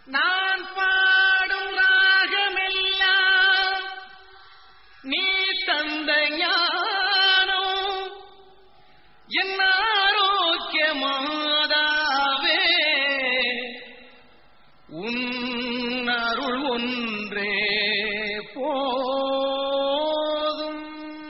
நான் பாடும் ராகமெல்லாம் நீ தந்த ஞானம் என் ஆரோக்கிய மாதாவே உன் அருள் ஒன்றே போதும்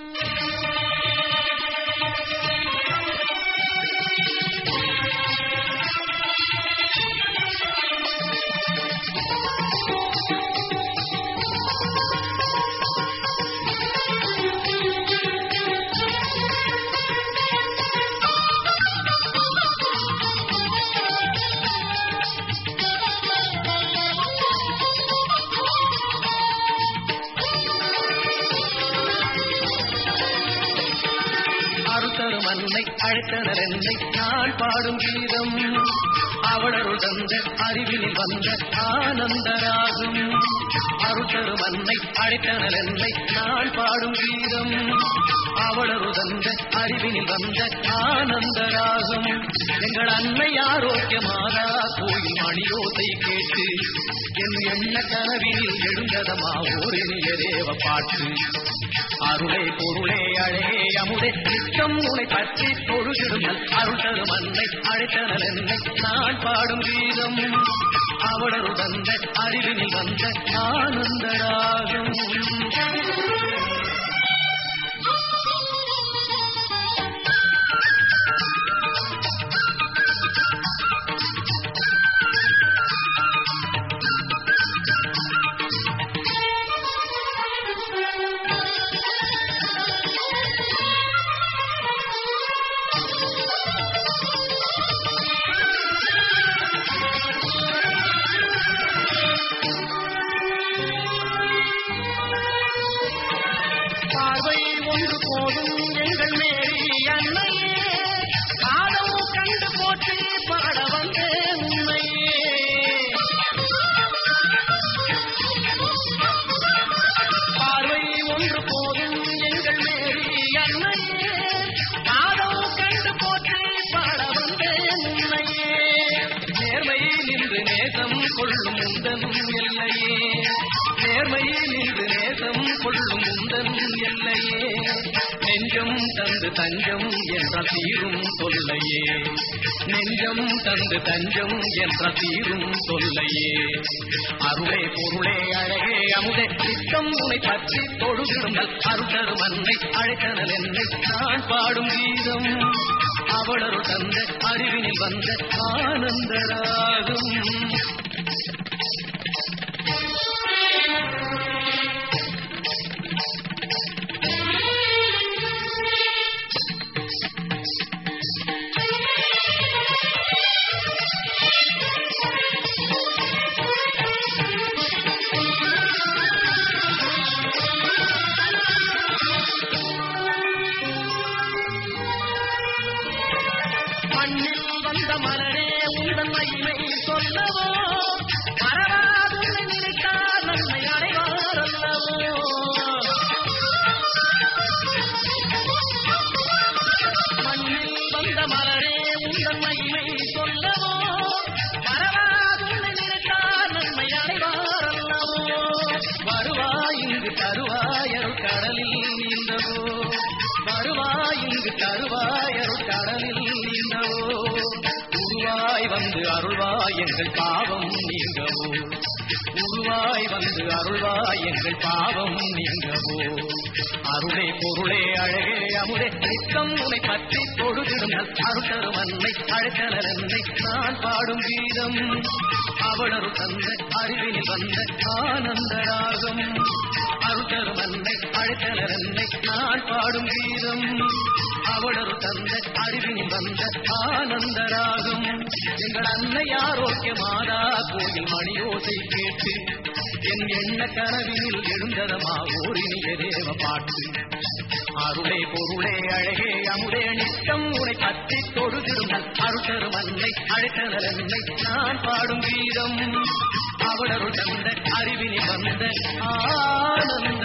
அருத்தரும் அன்னை அழைத்தனர் என்னை நான் பாடும் கீதம் அவளருள் தந்த அறிவினில் வந்த ஆனந்தராகும் அருத்தரும் அன்னை அழைத்தனர் என்னை நான் பாடும் கீதம் அவளருள் தந்த அறிவினில் வந்த ஆனந்தராகும் எங்கள் அன்னை ஆரோக்கியமாதா கோயில் மணியோசை கேட்டு என் எண்ண கனவினில் எழுந்ததமா ஓரினிய தேவ பாட்டு அருளே பொருளே அழகே அமுதே நித்தம் உனை பற்றி தொழுகிடுமல் அருள் தரும் அன்னை அழைத்தனல் என்னை நான் பாடும் கீதம் அவளரு தந்த அறிவினில் வந்த ஆனந்தராகும் பார்வை ஒன்று போதும் எங்கள் மேரி அன்னையே ஆதம் கண்டு போற்றி பாட வந்த உண்மையே பார்வை ஒன்று போதும் எங்கள் மேரி அன்னையே ஆதம் கண்டு போற்றி பாட வந்த உண்மையே நேர்மை நின்று நேசம் கொள்ளும் முந்தன் எல்லையே நேர்மை நின்று நேசம் கொள்ளும் முந்தன் எல்லையே நெஞ்சம் தந்து தஞ்சம் என்ற தீரும் தொல்லையே நெஞ்சம் தந்து தஞ்சம் என்ற தீரும் தொல்லையே அருளே பொருளே அழகே அமுதே சித்தம் உனை பற்றி தொழுகிடுங்கள் அருளரும் அன்னை அழைத்தனல் என்னை நான் பாடும் கீதம் அவளரு தந்த அறிவினில் வந்த ஆனந்தராகும் மண்ணில் வந்த மலரே உந்தன் மகிமை சொல்லவோ மறவாது நினைத்தால் நன்மை அடைவாரல்லவோ மண்ணில் வந்த மலரே உந்தன் மகிமை சொல்லவோ மறவாது நினைத்தால் நன்மை அடைவாரல்லவோ வருவாய் இங்கு தருவாய் அருள் கடலில் நீந்தவோ வருவாய் இங்கு தருவாய் அருள் கடலில் நீந்தவோ உருவாய் வந்து அருள்வாய் எங்கள் பாவம் நீங்கவோ உருவாய் வந்து அருள்வாய் எங்கள் பாவம் நீங்கவோ அருளே பொருளே அழகே அமுதே நித்தம் உனை பற்றி தொழுதிடுங்கள் அருள் அன்னை அழைத்தனர் என்னை நான் பாடும் கீதம் அவளரு தந்த அறிவினில் வந்த ஆனந்தராகம் அருள் அன்னை அழைத்தனர் என்னை நான் பாடும் கீதம் அவளரு தந்த அறிவினில் வந்த ஆனந்தராகம் எங்கள் அன்னை ஆரோக்கிய மாதா கோயில் மணியோசை கேட்டு என் எண்ண கனவினில் எழுந்ததமா ஓரினிய தேவ பாட்டு அருளே பொருளே அழகே அமுதே நித்தம் உனை பற்றி தொழுதிருந்தல் அருள் அன்னை அழைத்தனர் என்னை நான் பாடும் கீதம் அவளருள் தந்த அறிவினில் வந்த ஆனந்த